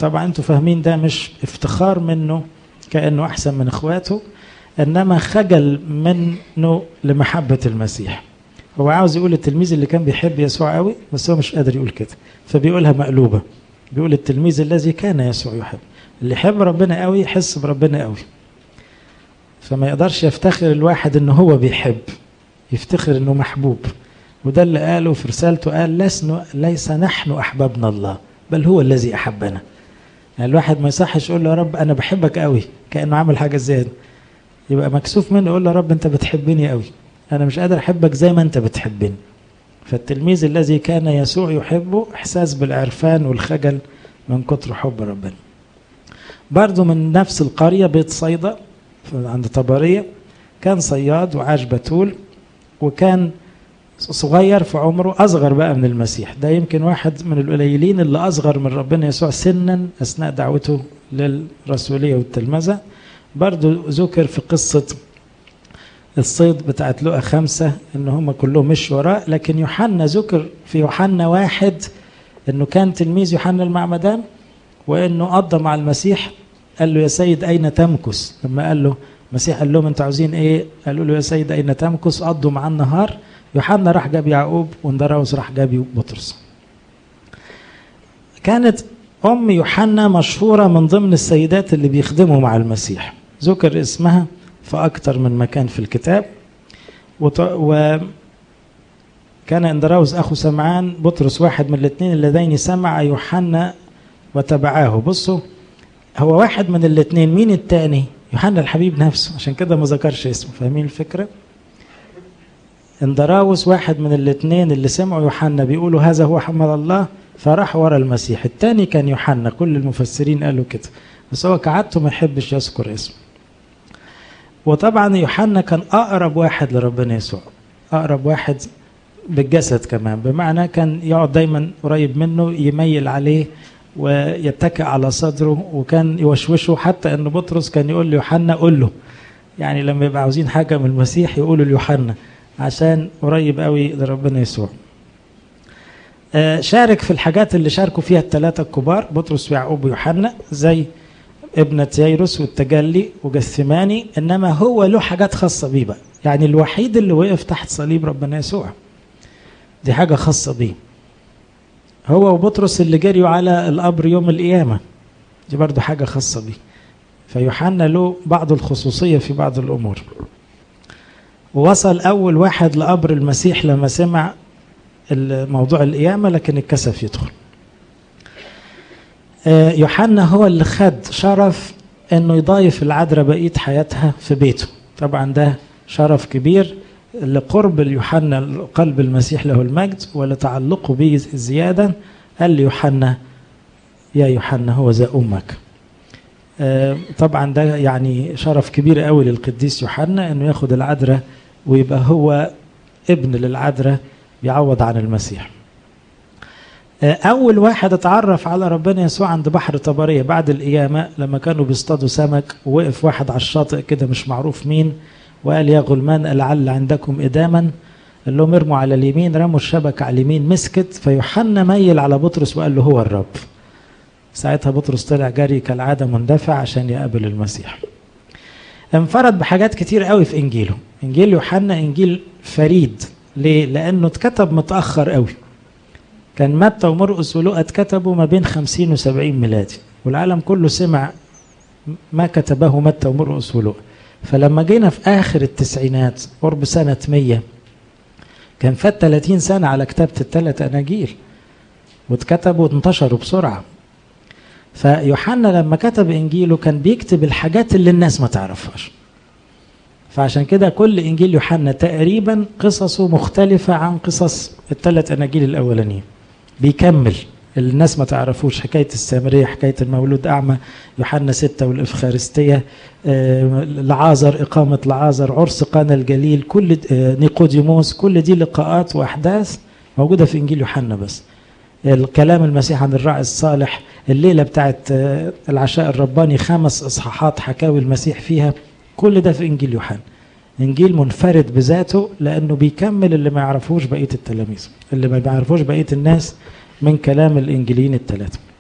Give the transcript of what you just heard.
طبعا انتوا فاهمين ده مش افتخار منه كأنه أحسن من إخواته إنما خجل منه لمحبة المسيح هو عاوز يقول التلميذ اللي كان بيحب يسوع قوي بس هو مش قادر يقول كده فبيقولها مقلوبة بيقول التلميذ الذي كان يسوع يحب اللي يحب ربنا قوي يحس بربنا قوي فما يقدرش يفتخر الواحد ان هو بيحب يفتخر انه محبوب وده اللي قاله في رسالته قال لسنا ليس نحن احببنا الله بل هو الذي احبنا يعني الواحد ما يصحش يقول له يا رب انا بحبك قوي كانه عامل حاجه زياده يبقى مكسوف منه يقول له يا رب انت بتحبني قوي انا مش قادر احبك زي ما انت بتحبني فالتلميذ الذي كان يسوع يحبه احساس بالعرفان والخجل من كتر حب ربنا برضه من نفس القريه بيت صيدا عند طبريه كان صياد وعاش بتول وكان صغير في عمره اصغر بقى من المسيح ده يمكن واحد من القليلين اللي اصغر من ربنا يسوع سنا اثناء دعوته للرسوليه والتلمذه برضو ذكر في قصه الصيد بتاعت لقى خمسة ان هم كلهم مش وراء لكن يوحنا ذكر في يوحنا واحد انه كان تلميذ يوحنا المعمدان وانه قضى مع المسيح قال له يا سيد اين تمكث لما قال له المسيح قال لهم انتوا عاوزين ايه قالوا له يا سيد اين تمكث قضوا معاه النهار يوحنا راح جاب يعقوب واندراوس راح جاب بطرس كانت ام يوحنا مشهوره من ضمن السيدات اللي بيخدموا مع المسيح ذكر اسمها في اكتر من مكان في الكتاب وط... و كان اندراوس اخو سمعان بطرس واحد من الاثنين اللذين سمع يوحنا وتبعاه بصوا هو واحد من الاثنين مين الثاني يوحنا الحبيب نفسه عشان كده ما ذكرش اسمه فاهمين الفكره اندراوس واحد من الاثنين اللي سمعوا يوحنا بيقولوا هذا هو حمل الله فراح ورا المسيح الثاني كان يوحنا كل المفسرين قالوا كده بس هو كعادته ما يحبش يذكر اسمه وطبعا يوحنا كان اقرب واحد لربنا يسوع اقرب واحد بالجسد كمان بمعنى كان يقعد دايما قريب منه يميل عليه ويتكئ على صدره وكان يوشوشه حتى ان بطرس كان يقول ليوحنا قول له يعني لما يبقى عاوزين حاجه من المسيح يقولوا ليوحنا عشان قريب قوي لربنا يسوع شارك في الحاجات اللي شاركوا فيها الثلاثة الكبار بطرس ويعقوب ويوحنا زي ابنة ييروس والتجلي وجثماني انما هو له حاجات خاصة بيه بقى يعني الوحيد اللي وقف تحت صليب ربنا يسوع دي حاجة خاصة بيه هو وبطرس اللي جريوا على القبر يوم القيامة دي برضو حاجة خاصة بيه فيوحنا له بعض الخصوصية في بعض الأمور ووصل أول واحد لقبر المسيح لما سمع موضوع القيامة لكن اتكسف يدخل يوحنا هو اللي خد شرف انه يضايف العذراء بقيه حياتها في بيته طبعا ده شرف كبير لقرب يوحنا قلب المسيح له المجد ولتعلقه به زياده قال ليوحنا يا يوحنا هو ذا امك طبعا ده يعني شرف كبير قوي للقديس يوحنا انه ياخد العذراء ويبقى هو ابن للعذراء يعوض عن المسيح أول واحد اتعرف على ربنا يسوع عند بحر طبرية بعد القيامة لما كانوا بيصطادوا سمك ووقف واحد على الشاطئ كده مش معروف مين وقال يا غلمان لعل عندكم إداما قال لهم ارموا على اليمين رموا الشبكة على اليمين مسكت فيوحنا ميل على بطرس وقال له هو الرب ساعتها بطرس طلع جري كالعادة مندفع عشان يقابل المسيح انفرد بحاجات كتير قوي في إنجيله إنجيل يوحنا إنجيل فريد ليه؟ لأنه اتكتب متأخر قوي كان متى ومرقس ولوقا اتكتبوا ما بين 50 و 70 ميلادي والعالم كله سمع ما كتبه متى ومرقس ولوقا فلما جينا في اخر التسعينات قرب سنه 100 كان فات 30 سنه على كتابه الثلاث اناجيل واتكتبوا وانتشروا بسرعه فيوحنا لما كتب انجيله كان بيكتب الحاجات اللي الناس ما تعرفهاش فعشان كده كل انجيل يوحنا تقريبا قصصه مختلفه عن قصص الثلاث اناجيل الاولانيين بيكمل اللي الناس ما تعرفوش حكايه السامريه حكايه المولود اعمى يوحنا ستة والافخارستيه آه لعازر اقامه لعازر عرس قانا الجليل كل آه نيقوديموس كل دي لقاءات واحداث موجوده في انجيل يوحنا بس الكلام المسيح عن الراعي الصالح الليله بتاعت آه العشاء الرباني خمس اصحاحات حكاوي المسيح فيها كل ده في انجيل يوحنا انجيل منفرد بذاته لانه بيكمل اللي ما يعرفوش بقيه التلاميذ اللي ما بيعرفوش بقيه الناس من كلام الانجيليين الثلاثه